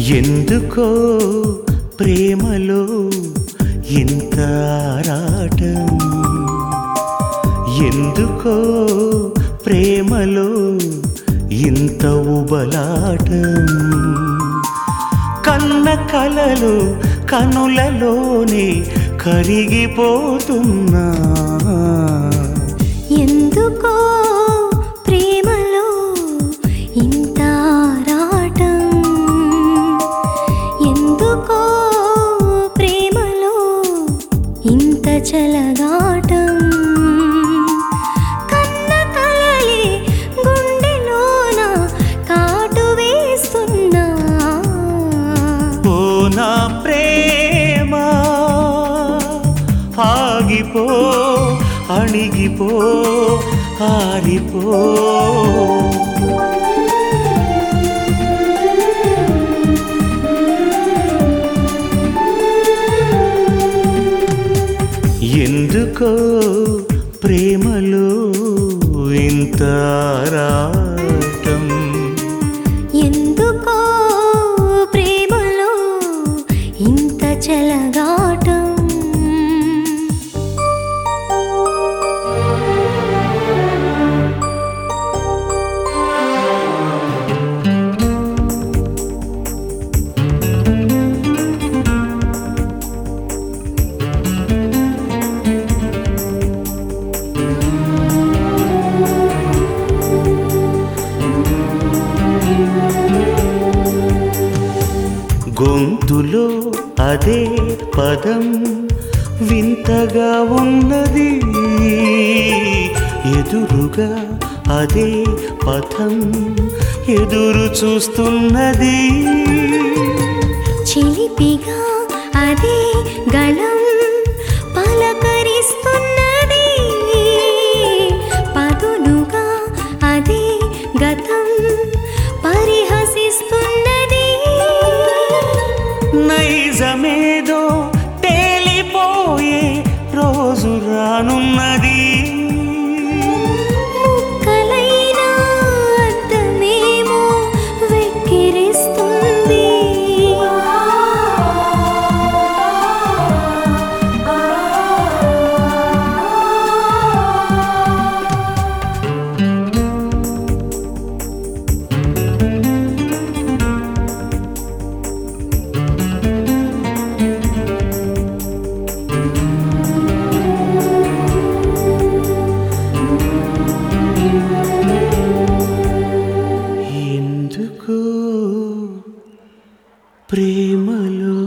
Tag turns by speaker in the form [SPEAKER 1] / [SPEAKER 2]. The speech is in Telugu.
[SPEAKER 1] ఎందుకో ప్రేమలో ఇంత ఆరాటం ఎందుకో ప్రేమలో ఇంత ఉబలాటం కన్న కలలు కనులలోనే కరిగిపోతున్నా
[SPEAKER 2] ఎందుకో ప్రేమలో ఇంత ఆరాటం ఎందుకో ప్రేమలో ఇంత చలగాటం కన్న కలలే గుండెలోన కాటు వేస్తున్నా
[SPEAKER 1] ఓ నా ప్రేమ ఆగిపో అణిగిపో ఆరిపో ఎందుకో ప్రేమలో ఇంత ఆరాటం
[SPEAKER 2] ఎందుకో ప్రేమలో ఇంత చలగాటం
[SPEAKER 1] గొంతులో అదే పదం వింతగా ఉన్నది ఎదురుగా అదే పథం ఎదురు చూస్తున్నది
[SPEAKER 2] చిలిపిగా అదే గళం పలకరిస్తున్నది పదునుగా అదే గతం పరిహసిస్తున్నది
[SPEAKER 1] నైజమేదో తేలిపోయే రోజు రానున్నది
[SPEAKER 2] ముక్కలైన అర్థమేమో వెక్కిరిస్తుంది
[SPEAKER 1] ఎందుకు ప్రేమలో